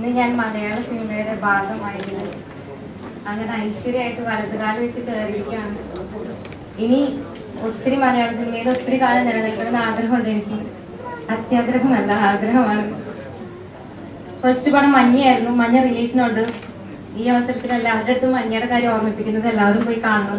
ഇന്ന് ഞാൻ മലയാള സിനിമയുടെ ഭാഗമായതിൽ അങ്ങനെ ഐശ്വര്യമായിട്ട് വലതുകാലം വെച്ച് കയറിയിരിക്കുകയാണ് ഇനി ഒത്തിരി മലയാള സിനിമയിൽ ഒത്തിരി കാലം നിലനിൽക്കണമെന്ന് ആഗ്രഹമുണ്ട് എനിക്ക് അത്യാഗ്രഹമല്ല ആഗ്രഹമാണ് ഫസ്റ്റ് പടം മഞ്ഞയായിരുന്നു മഞ്ഞ റിലീസിനുണ്ട് ഈ അവസരത്തിൽ എല്ലാവരുടെ അടുത്തും മഞ്ഞയുടെ കാര്യം ഓർമ്മിപ്പിക്കുന്നത് എല്ലാവരും പോയി കാണണം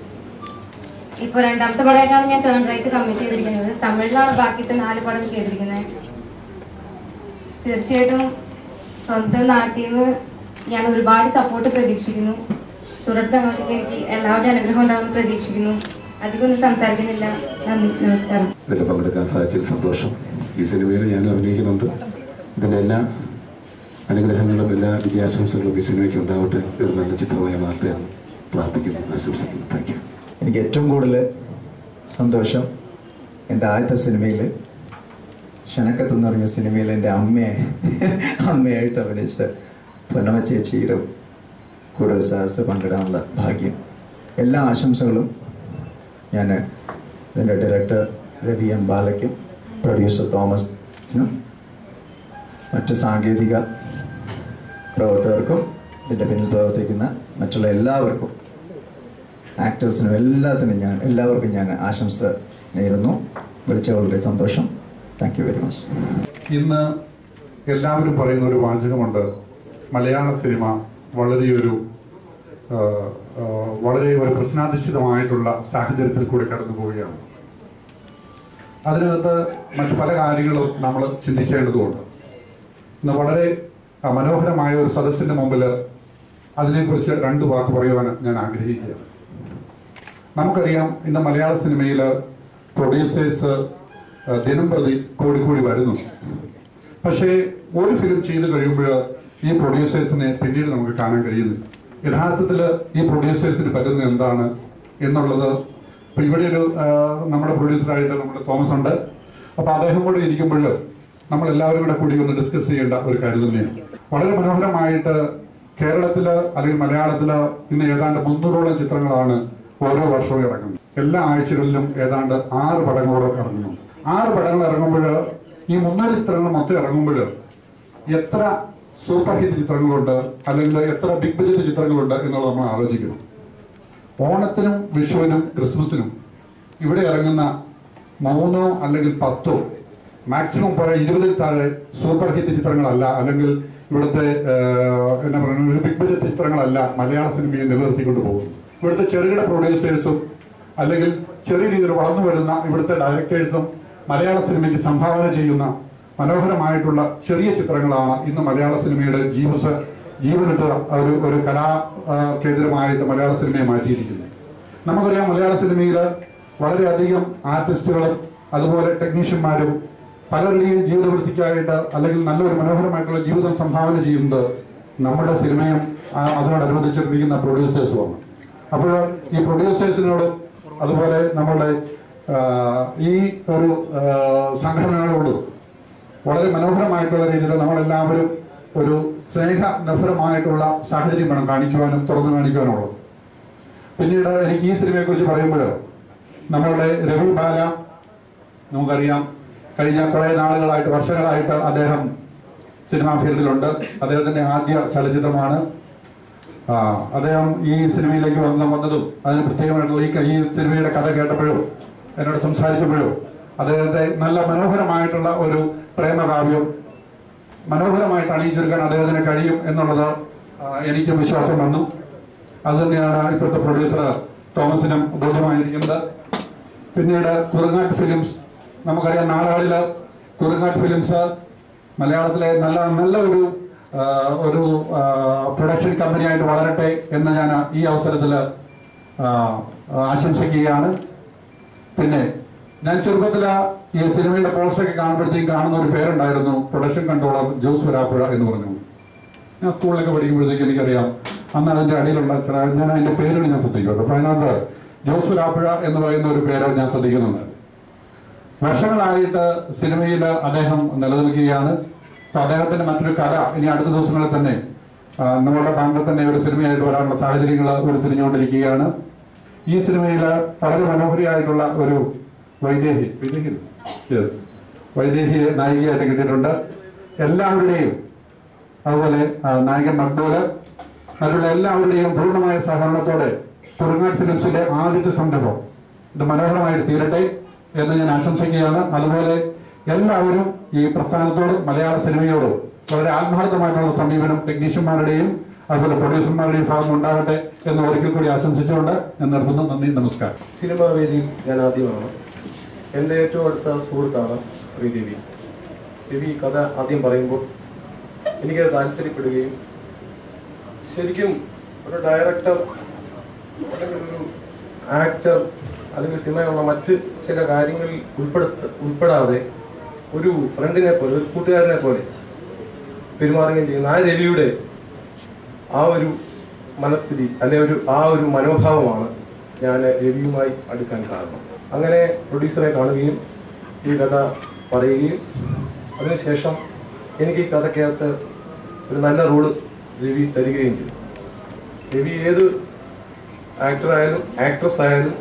ഇപ്പൊ രണ്ടാമത്തെ പടമായിട്ടാണ് ഞാൻ ടേൺ റൈറ്റ് കമ്മിറ്റ് ചെയ്തിരിക്കുന്നത് തമിഴിലാണ് ബാക്കിത്തെ നാല് പടം ചെയ്തിരിക്കുന്നത് തീർച്ചയായിട്ടും സ്വന്തം നാട്ടിൽ നിന്ന് ഞാൻ ഒരുപാട് സപ്പോർട്ട് പ്രതീക്ഷിക്കുന്നു തുടർന്ന് അങ്ങോട്ടേക്ക് എനിക്ക് എല്ലാവരുടെയും അനുഗ്രഹം ഉണ്ടാവുമെന്ന് പ്രതീക്ഷിക്കുന്നു അധികം ഒന്നും സംസാരിക്കുന്നില്ല നന്ദി നമസ്കാരം ഇതിൽ പങ്കെടുക്കാൻ സാധിച്ചതിൽ സന്തോഷം ഈ സിനിമയിൽ ഞാൻ അഭിനയിക്കുന്നുണ്ട് ഇതിൻ്റെ എല്ലാ അനുഗ്രഹങ്ങളും എല്ലാ വിജയാശംസകളും ഈ സിനിമയ്ക്ക് ഉണ്ടാവട്ടെ ഒരു നല്ല ചിത്രമായി മാറട്ടെ എന്ന് പ്രാർത്ഥിക്കുന്നു ആശംസിക്കുന്നു താങ്ക് യു എനിക്ക് ഏറ്റവും കൂടുതൽ സന്തോഷം എൻ്റെ ആദ്യത്തെ സിനിമയിൽ ക്ഷണക്കത്ത് എന്ന് പറഞ്ഞ സിനിമയിൽ എൻ്റെ അമ്മയെ അമ്മയായിട്ട് അഭിനയിച്ച പൊന്നമ്മ ചേച്ചിയുടെ കൂടെ ഒരു സഹസ് പങ്കിടാനുള്ള ഭാഗ്യം എല്ലാ ആശംസകളും ഞാൻ ഇതിൻ്റെ ഡയറക്ടർ രവി എം ബാലയ്ക്കും പ്രൊഡ്യൂസർ തോമസിനും മറ്റ് സാങ്കേതിക പ്രവർത്തകർക്കും ഇതിൻ്റെ പിന്നിൽ പ്രവർത്തിക്കുന്ന മറ്റുള്ള എല്ലാവർക്കും ആക്ടേഴ്സിനും എല്ലാത്തിനും ഞാൻ എല്ലാവർക്കും ഞാൻ ആശംസ നേരുന്നു വിളിച്ച വളരെ സന്തോഷം താങ്ക് യു വെരി മച്ച് ഇന്ന് എല്ലാവരും പറയുന്ന ഒരു വാചകമുണ്ട് മലയാള സിനിമ വളരെയൊരു ആ, ആ, വളരെ ഒരു പ്രശ്നാധിഷ്ഠിതമായിട്ടുള്ള സാഹചര്യത്തിൽ കൂടി കടന്നു പോവുകയാണ് അതിനകത്ത് മറ്റു പല കാര്യങ്ങളും നമ്മൾ ചിന്തിക്കേണ്ടതുണ്ട് ഇന്ന് വളരെ ആ, മനോഹരമായ ഒരു സദസ്സിന്റെ മുമ്പിൽ അതിനെക്കുറിച്ച് രണ്ട് വാക്ക് പറയുവാൻ ഞാൻ ആഗ്രഹിക്കുകയാണ് നമുക്കറിയാം ഇന്ന് മലയാള സിനിമയിൽ പ്രൊഡ്യൂസേഴ്സ് ദിനം പ്രതി കൂടി കൂടി വരുന്നു പക്ഷേ ഒരു ഫിലിം ചെയ്ത് കഴിയുമ്പോൾ ഈ പ്രൊഡ്യൂസേഴ്സിനെ പിന്നീട് നമുക്ക് കാണാൻ കഴിയുന്നില്ല യഥാർത്ഥത്തിൽ ഈ പ്രൊഡ്യൂസേഴ്സിന് പറ്റുന്നത് എന്താണ് എന്നുള്ളത് ഇപ്പൊ ഇവിടെ ഒരു ആ, നമ്മുടെ പ്രൊഡ്യൂസറായിട്ട് നമ്മുടെ തോമസ് ഉണ്ട് അപ്പൊ അദ്ദേഹം കൂടെ ഇരിക്കുമ്പോൾ നമ്മൾ എല്ലാവരും കൂടെ കൂടി ഒന്ന് ഡിസ്കസ് ചെയ്യേണ്ട ഒരു കാര്യം തന്നെയാണ് വളരെ മനോഹരമായിട്ട് കേരളത്തില് അല്ലെങ്കിൽ മലയാളത്തില് ഇന്ന് ഏതാണ്ട് മുന്നൂറോളം ചിത്രങ്ങളാണ് ഓരോ വർഷവും ഇറങ്ങുന്നത് എല്ലാ ആഴ്ചകളിലും ഏതാണ്ട് ആറ് പടങ്ങളോളം ഇറങ്ങുന്നു ആറ് പടങ്ങൾ ഇറങ്ങുമ്പോൾ ഈ മുന്നൂറ് ചിത്രങ്ങൾ മൊത്തം ഇറങ്ങുമ്പോൾ എത്ര സൂപ്പർ ഹിറ്റ് ചിത്രങ്ങളുണ്ട് അല്ലെങ്കിൽ എത്ര ബിഗ് ബജറ്റ് ചിത്രങ്ങളുണ്ട് എന്നുള്ളത് നമ്മൾ ആലോചിക്കണം ഓണത്തിനും വിഷുവിനും ക്രിസ്മസിനും ഇവിടെ ഇറങ്ങുന്ന മൂന്നോ അല്ലെങ്കിൽ പത്തോ മാക്സിമം പോയ ഇരുപതിൽ താഴെ സൂപ്പർ ഹിറ്റ് ചിത്രങ്ങളല്ല അല്ലെങ്കിൽ ഇവിടുത്തെ ഏഹ്, എന്നാ പറയുക ഒരു ബിഗ് ബജറ്റ് ചിത്രങ്ങളല്ല മലയാള സിനിമയെ നിലനിർത്തിക്കൊണ്ട് പോകുന്നത് ഇവിടുത്തെ ചെറുകിട പ്രൊഡ്യൂസേഴ്സും അല്ലെങ്കിൽ ചെറിയ രീതിയിൽ വളർന്നു വരുന്ന ഇവിടുത്തെ ഡയറക്ടേഴ്സും മലയാള സിനിമയ്ക്ക് സംഭാവന ചെയ്യുന്ന മനോഹരമായിട്ടുള്ള ചെറിയ ചിത്രങ്ങളാണ് ഇന്ന് മലയാള സിനിമയുടെ ജീവസ ജീവനിട്ട ഒരു ഒരു കലാ ആ, കേന്ദ്രമായിട്ട് മലയാള സിനിമയെ മാറ്റിയിരിക്കുന്നത് നമുക്കറിയാം മലയാള സിനിമയിൽ വളരെയധികം ആർട്ടിസ്റ്റുകളും അതുപോലെ ടെക്നീഷ്യന്മാരും പലരുടെയും ജീവിതവൃത്തിക്കായിട്ട് അല്ലെങ്കിൽ നല്ലൊരു മനോഹരമായിട്ടുള്ള ജീവിതം സംഭാവന ചെയ്യുന്നത് നമ്മുടെ സിനിമയും ആ, അതിനോടനുബന്ധിച്ചിരിക്കുന്ന പ്രൊഡ്യൂസേഴ്സുമാണ് അപ്പോൾ ഈ പ്രൊഡ്യൂസേഴ്സിനോട് അതുപോലെ നമ്മളുടെ ആ, ഈ ഒരു ആ, സംഘടനകളോടും വളരെ മനോഹരമായിട്ടുള്ള രീതിയിൽ നമ്മളെല്ലാവരും ഒരു സ്നേഹ നിർഭരമായിട്ടുള്ള സാഹചര്യം വേണം കാണിക്കുവാനും തുറന്നു കാണിക്കുവാനുള്ളത് പിന്നീട് എനിക്ക് ഈ സിനിമയെ കുറിച്ച് പറയുമ്പോൾ നമ്മളുടെ രവി ബാല നമുക്കറിയാം കഴിഞ്ഞ കുറേ നാളുകളായിട്ട് വർഷങ്ങളായിട്ട് അദ്ദേഹം സിനിമാ ഫീൽഡിലുണ്ട് അദ്ദേഹത്തിന്റെ ആദ്യ ചലച്ചിത്രമാണ് ആ, അദ്ദേഹം ഈ സിനിമയിലേക്ക് വന്ന വന്നതും അതിന് പ്രത്യേകമായിട്ടുള്ള ഈ ഈ സിനിമയുടെ കഥ കേട്ടപ്പോഴും എന്നോട് സംസാരിച്ചപ്പോഴും അദ്ദേഹത്തെ നല്ല മനോഹരമായിട്ടുള്ള ഒരു പ്രേമകാവ്യം മനോഹരമായിട്ട് അണിയിച്ചെടുക്കാൻ അദ്ദേഹത്തിന് കഴിയും എന്നുള്ളത് ആ, എനിക്കും വിശ്വാസം വന്നു അത് തന്നെയാണ് ഇപ്പോഴത്തെ പ്രൊഡ്യൂസർ തോമസിനും ബോധ്യമായിരിക്കുന്നത് പിന്നീട് കുറുങ്ങാട്ട് ഫിലിംസ് നമുക്കറിയാം നാളുകളില് കുറുങ്ങാട്ട് ഫിലിംസ് മലയാളത്തിലെ നല്ല നല്ല ഒരു ആ, ഒരു പ്രൊഡക്ഷൻ കമ്പനിയായിട്ട് വളരട്ടെ എന്ന് ഞാൻ ഈ അവസരത്തിൽ ആശംസിക്കുകയാണ് പിന്നെ ഞാൻ ചെറുപ്പത്തിൽ ഈ സിനിമയുടെ പോസ്റ്ററൊക്കെ കാണുമ്പോഴത്തേക്കും കാണുന്ന ഒരു പേരുണ്ടായിരുന്നു പ്രൊഡക്ഷൻ കൺട്രോളർ ജോസ് വരാപ്പുഴ എന്ന് പറഞ്ഞു ഞാൻ സ്കൂളിലൊക്കെ പഠിക്കുമ്പോഴത്തേക്ക് എനിക്കറിയാം അന്ന് അതിന്റെ അടിയിലുള്ള ചില ഞാൻ അതിന്റെ പേരുകൾ ഞാൻ ശ്രദ്ധിക്കുമല്ലോ അപ്പൊ അതിനകത്ത് ജോസ് വരാപ്പുഴ എന്ന് പറയുന്ന ഒരു പേര് ഞാൻ ശ്രദ്ധിക്കുന്നുണ്ട് വർഷങ്ങളായിട്ട് സിനിമയിൽ അദ്ദേഹം നിലനിൽക്കുകയാണ് അപ്പൊ അദ്ദേഹത്തിന്റെ മറ്റൊരു കഥ ഇനി അടുത്ത ദിവസങ്ങളിൽ തന്നെ ആ, നമ്മുടെ ബാങ്കിൽ തന്നെ ഒരു സിനിമയായിട്ട് വരാനുള്ള സാഹചര്യങ്ങൾ ഉരുത്തിരിഞ്ഞുകൊണ്ടിരിക്കുകയാണ് ഈ സിനിമയിൽ വളരെ മനോഹരിയായിട്ടുള്ള ഒരു വൈദേഹി വൈദേഹി യെസ് വൈദേഹിയെ നായികയായിട്ട് കിട്ടിയിട്ടുണ്ട് എല്ലാവരുടെയും അതുപോലെ ആ, നായകൻ മക്ബൂല് മറ്റുള്ള എല്ലാവരുടെയും പൂർണ്ണമായ സഹകരണത്തോടെ കുറുങ്ങാട് ഫിലിംസിന്റെ ആദ്യത്തെ സംരംഭം ഇത് മനോഹരമായിട്ട് തീരട്ടെ എന്ന് ഞാൻ ആശംസിക്കുകയാണ് അതുപോലെ എല്ലാവരും ഈ പ്രസ്ഥാനത്തോടും മലയാള സിനിമയോടും വളരെ ആത്മാർത്ഥമായിട്ടുള്ള സമീപനം ടെക്നീഷ്യന്മാരുടെയും അതുപോലെ പ്രൊഡ്യൂസർമാരുടെയും ഭാഗം ഉണ്ടാകട്ടെ എന്ന് ഒരിക്കൽ കൂടി ആശംസിച്ചുകൊണ്ട് ഞാൻ നിർത്തുന്നു നന്ദി നമസ്കാരം സിനിമാ വേദിയിൽ ഞാൻ ആദ്യമാണ് എൻ്റെ ഏറ്റവും അടുത്ത സുഹൃത്താണ് ശ്രീ രവി രവി ഈ കഥ ആദ്യം പറയുമ്പോൾ എനിക്കത് താല്പര്യപ്പെടുകയും ശരിക്കും ഒരു ഡയറക്ടർ അല്ലെങ്കിൽ ഒരു ആക്ടർ അല്ലെങ്കിൽ സിനിമയുള്ള മറ്റ് ചില കാര്യങ്ങളിൽ ഉൾപ്പെടുത്ത ഉൾപ്പെടാതെ ഒരു ഫ്രണ്ടിനെ പോലെ ഒരു കൂട്ടുകാരനെ പോലെ പെരുമാറുകയും ചെയ്യുന്ന ആ രവിയുടെ ആ ഒരു മനസ്ഥിതി അല്ലെ ഒരു ആ ഒരു മനോഭാവമാണ് ഞാൻ രവിയുമായി അടുക്കാൻ കാരണം അങ്ങനെ പ്രൊഡ്യൂസറെ കാണുകയും ഈ കഥ പറയുകയും അതിനുശേഷം എനിക്ക് ഈ കഥയ്ക്കകത്ത് ഒരു നല്ല റോള് രവി തരികയും ചെയ്തു രവി ഏത് ആക്ടറായാലും ആക്ട്രസ് ആയാലും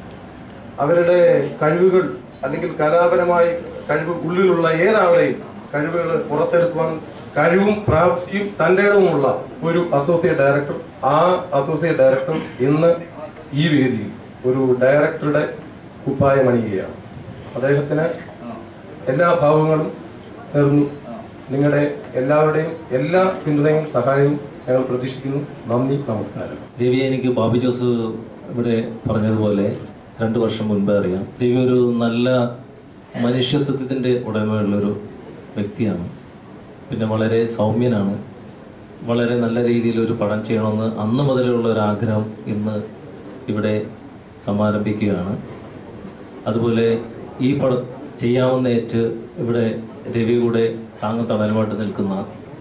അവരുടെ കഴിവുകൾ അല്ലെങ്കിൽ കലാപരമായി കഴിവ് ഉള്ളിലുള്ള ഏതാളുടെയും കഴിവുകൾ പുറത്തെടുക്കുവാൻ കഴിവും പ്രാപ്തിയും തൻ്റെ ഇടവുമുള്ള ഒരു അസോസിയേറ്റ് ഡയറക്ടർ ആ അസോസിയേറ്റ് ഡയറക്ടർ ഇന്ന് ഈ വേദിയിൽ ഒരു ഡയറക്ടറുടെ കുപ്പായം അണിയുകയാണ് അദ്ദേഹത്തിന് എല്ലാ ഭാവങ്ങളും നേർന്നു നിങ്ങളുടെ എല്ലാവരുടെയും എല്ലാ പിന്തുണയും സഹായവും ഞങ്ങൾ പ്രതീക്ഷിക്കുന്നു നന്ദി നമസ്കാരം രവി എനിക്ക് ബാബി ജോസ് ഇവിടെ പറഞ്ഞതുപോലെ രണ്ട് വർഷം മുൻപേ അറിയാം രവി ഒരു നല്ല മനുഷ്യത്വത്തിൻ്റെ ഉടമയുള്ളൊരു വ്യക്തിയാണ് പിന്നെ വളരെ സൗമ്യനാണ് വളരെ നല്ല രീതിയിൽ ഒരു പടം ചെയ്യണമെന്ന് അന്ന് മുതലുള്ള ഒരു ആഗ്രഹം ഇന്ന് ഇവിടെ സമാരംഭിക്കുകയാണ് അതുപോലെ ഈ പടം ചെയ്യാവുന്ന ഏറ്റ് ഇവിടെ രവി കൂടെ താങ്ങും തണലുമായിട്ട് നിൽക്കുന്ന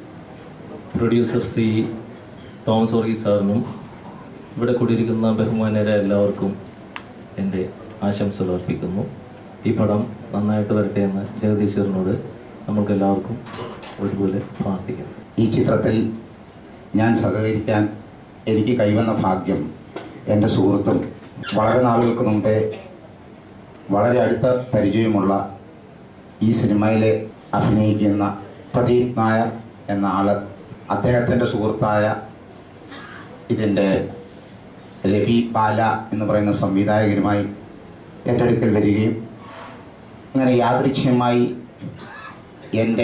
പ്രൊഡ്യൂസർ സി തോമസ് വർഗീസ് സാറിനും ഇവിടെ കൂടിയിരിക്കുന്ന ബഹുമാനരെ എല്ലാവർക്കും എൻ്റെ ആശംസകൾ അർപ്പിക്കുന്നു ഈ പടം നന്നായിട്ട് വരട്ടെ എന്ന് ജഗദീശ്വരനോട് നമുക്ക് എല്ലാവർക്കും ഒരുപോലെ പ്രാർത്ഥിക്കാം ഈ ചിത്രത്തിൽ ഞാൻ സഹകരിക്കാൻ എനിക്ക് കൈവന്ന ഭാഗ്യം എൻ്റെ സുഹൃത്തും വളരെ നാളുകൾക്ക് മുമ്പേ വളരെ അടുത്ത പരിചയമുള്ള ഈ സിനിമയിലെ അഭിനയിക്കുന്ന പ്രദീപ് നായർ എന്ന ആള് അദ്ദേഹത്തിൻ്റെ സുഹൃത്തായ ഇതിൻ്റെ രവി ബാല എന്ന് പറയുന്ന സംവിധായകരുമായി എൻ്റെ അടുക്കൽ വരികയും അങ്ങനെ യാദൃച്ഛ്യമായി എൻ്റെ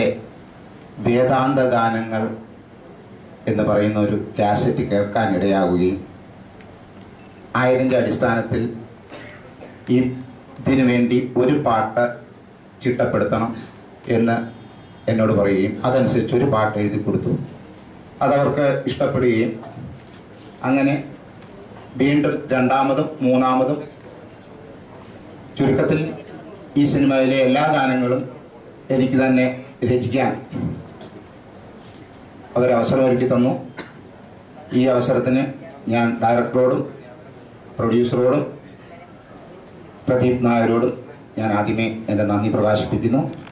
വേദാന്ത ഗാനങ്ങൾ എന്ന് പറയുന്ന ഒരു കാസറ്റ് കേൾക്കാൻ ഇടയാവുകയും ആയതിൻ്റെ അടിസ്ഥാനത്തിൽ ഈ ഇതിനു വേണ്ടി ഒരു പാട്ട് ചിട്ടപ്പെടുത്തണം എന്ന് എന്നോട് പറയുകയും അതനുസരിച്ച് ഒരു പാട്ട് എഴുതി കൊടുത്തു അതവർക്ക് ഇഷ്ടപ്പെടുകയും അങ്ങനെ വീണ്ടും രണ്ടാമതും മൂന്നാമതും ചുരുക്കത്തിൽ ഈ സിനിമയിലെ എല്ലാ ഗാനങ്ങളും എനിക്ക് തന്നെ രചിക്കാൻ അവരവസരം ഒരുക്കി തന്നു ഈ അവസരത്തിന് ഞാൻ ഡയറക്ടറോടും പ്രൊഡ്യൂസറോടും പ്രദീപ് നായരോടും ഞാൻ ആദ്യമേ എൻ്റെ നന്ദി പ്രകാശിപ്പിക്കുന്നു